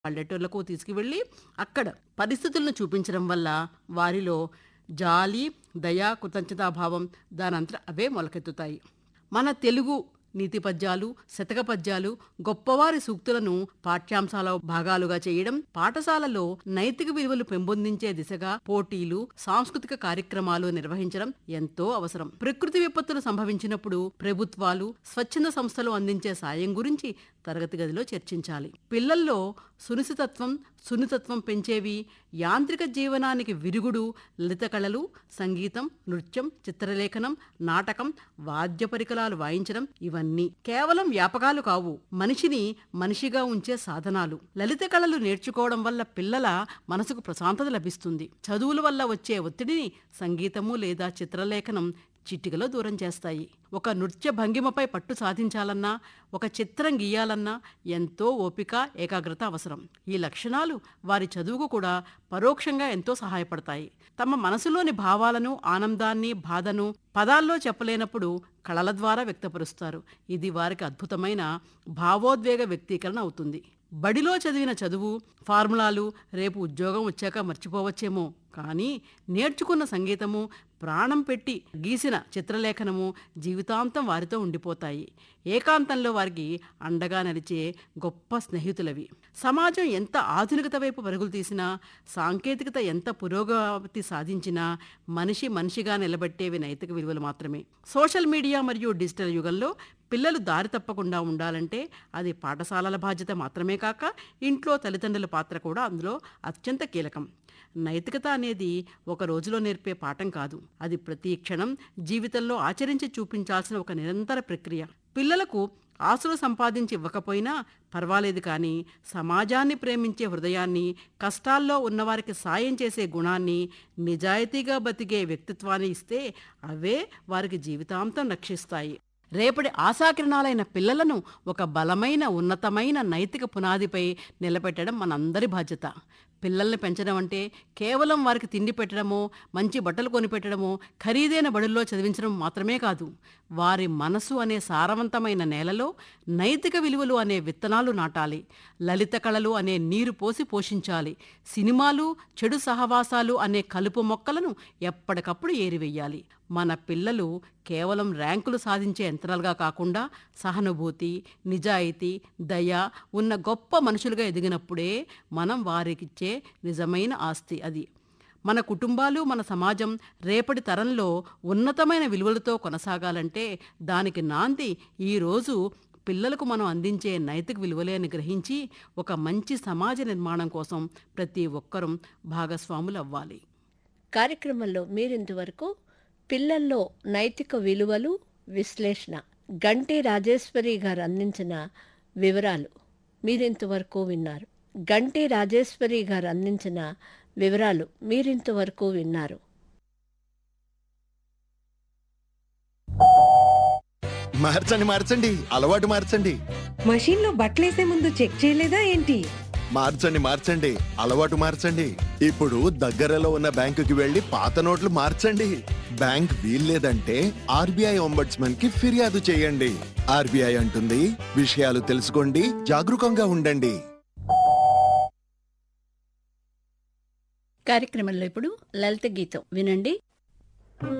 పల్లెటూర్లకు తీసుకువెళ్ళి అక్కడ పరిస్థితులను చూపించడం వల్ల వారిలో జాలి దయ కృతజ్ఞతాభావం దానంతట అవే మొలకెత్తుతాయి మన తెలుగు నీతి పద్యాలు శతక పద్యాలు గొప్పవారి సూక్తులను పాఠ్యాంశాల భాగాలుగా చేయడం పాఠశాలలో నైతిక విలువలు పెంపొందించే దిశగా పోటీలు సాంస్కృతిక కార్యక్రమాలు నిర్వహించడం ఎంతో అవసరం ప్రకృతి విపత్తులు సంభవించినప్పుడు ప్రభుత్వాలు స్వచ్ఛంద సంస్థలు అందించే సాయం గురించి తరగతి గదిలో చర్చించాలి పిల్లల్లో సునిశితత్వం సున్నితత్వం పెంచేవి యాంత్రిక జీవనానికి విరుగుడు లలిత కళలు సంగీతం నృత్యం చిత్రలేఖనం నాటకం వాద్య పరికరాలు వాయించడం ఇవన్నీ కేవలం వ్యాపకాలు కావు మనిషిని మనిషిగా ఉంచే సాధనాలు లలిత కళలు నేర్చుకోవడం వల్ల పిల్లల మనసుకు ప్రశాంతత లభిస్తుంది చదువుల వల్ల వచ్చే ఒత్తిడిని సంగీతము లేదా చిత్రలేఖనం చిటికలో దూరం చేస్తాయి ఒక నృత్య భంగిమపై పట్టు సాధించాలన్నా ఒక చిత్రం గీయాలన్నా ఎంతో ఓపిక ఏకాగ్రత అవసరం ఈ లక్షణాలు వారి చదువుకు కూడా పరోక్షంగా ఎంతో సహాయపడతాయి తమ మనసులోని భావాలను ఆనందాన్ని బాధను పదాల్లో చెప్పలేనప్పుడు కళల ద్వారా వ్యక్తపరుస్తారు ఇది వారికి అద్భుతమైన భావోద్వేగ వ్యక్తీకరణ అవుతుంది బడిలో చదివిన చదువు ఫార్ములాలు రేపు ఉద్యోగం వచ్చాక మర్చిపోవచ్చేమో కానీ నేర్చుకున్న సంగీతము ప్రాణం పెట్టి గీసిన చిత్రలేఖనము జీవితాంతం వారితో ఉండిపోతాయి ఏకాంతంలో వారికి అండగా నడిచే గొప్ప స్నేహితులవి సమాజం ఎంత ఆధునికత వైపు పరుగులు తీసినా సాంకేతికత ఎంత పురోగతి సాధించినా మనిషి మనిషిగా నిలబెట్టేవి నైతిక విలువలు మాత్రమే సోషల్ మీడియా మరియు డిజిటల్ యుగంలో పిల్లలు దారి తప్పకుండా ఉండాలంటే అది పాఠశాలల బాధ్యత మాత్రమే కాక ఇంట్లో తల్లిదండ్రుల పాత్ర కూడా అందులో అత్యంత కీలకం నైతికత అనేది ఒక రోజులో నేర్పే పాఠం కాదు అది ప్రతి క్షణం జీవితంలో ఆచరించి చూపించాల్సిన ఒక నిరంతర ప్రక్రియ పిల్లలకు ఆశలు సంపాదించి ఇవ్వకపోయినా పర్వాలేదు కానీ సమాజాన్ని ప్రేమించే హృదయాన్ని కష్టాల్లో ఉన్నవారికి సాయం చేసే గుణాన్ని నిజాయితీగా బతికే వ్యక్తిత్వాన్ని ఇస్తే అవే వారికి జీవితాంతం రక్షిస్తాయి రేపటి ఆశాకిరణాలైన పిల్లలను ఒక బలమైన ఉన్నతమైన నైతిక పునాదిపై నిలబెట్టడం మనందరి బాధ్యత పిల్లల్ని పెంచడం అంటే కేవలం వారికి తిండి పెట్టడమో మంచి బట్టలు కొనిపెట్టడమో ఖరీదైన బడుల్లో చదివించడం మాత్రమే కాదు వారి మనసు అనే సారవంతమైన నేలలో నైతిక విలువలు అనే విత్తనాలు నాటాలి లలిత కళలు అనే నీరు పోసి పోషించాలి సినిమాలు చెడు సహవాసాలు అనే కలుపు మొక్కలను ఎప్పటికప్పుడు ఏరివెయ్యాలి మన పిల్లలు కేవలం ర్యాంకులు సాధించే యంత్రాలుగా కాకుండా సహానుభూతి నిజాయితీ దయ ఉన్న గొప్ప మనుషులుగా ఎదిగినప్పుడే మనం వారికిచ్చే నిజమైన ఆస్తి అది మన కుటుంబాలు మన సమాజం రేపటి తరంలో ఉన్నతమైన విలువలతో కొనసాగాలంటే దానికి నాంది ఈరోజు పిల్లలకు మనం అందించే నైతిక విలువలే అని గ్రహించి ఒక మంచి సమాజ నిర్మాణం కోసం ప్రతి ఒక్కరూ భాగస్వాములు అవ్వాలి కార్యక్రమంలో మీరింతవరకు పిల్లల్లో నైతిక విలువలు విశ్లేషణ గంటి రాజేశ్వరి గారు అందించిన వివరాలు మీరింతవరకు విన్నారు గంటి రాజేశ్వరి గారు అందించిన వివరాలు మీరింతవరకు విన్నారు మార్చండి మార్చండి అలవాటు మార్చండి మషీన్ లో బట్టలేసే ముందు చెక్ చేయలేదా ఏంటి మార్చండి మార్చండి అలవాటు మార్చండి ఇప్పుడు దగ్గరలో ఉన్న బ్యాంకుకి వెళ్లి పాత నోట్లు మార్చండి బ్యాంక్ వీల్లేదంటే ఆర్బీఐ ఒంబడ్స్మన్ కి ఫిర్యాదు చేయండి ఆర్బీఐ అంటుంది విషయాలు తెలుసుకోండి జాగరూకంగా ఉండండి కార్యక్రమంలో ఇప్పుడు లలిత గీతం వినండి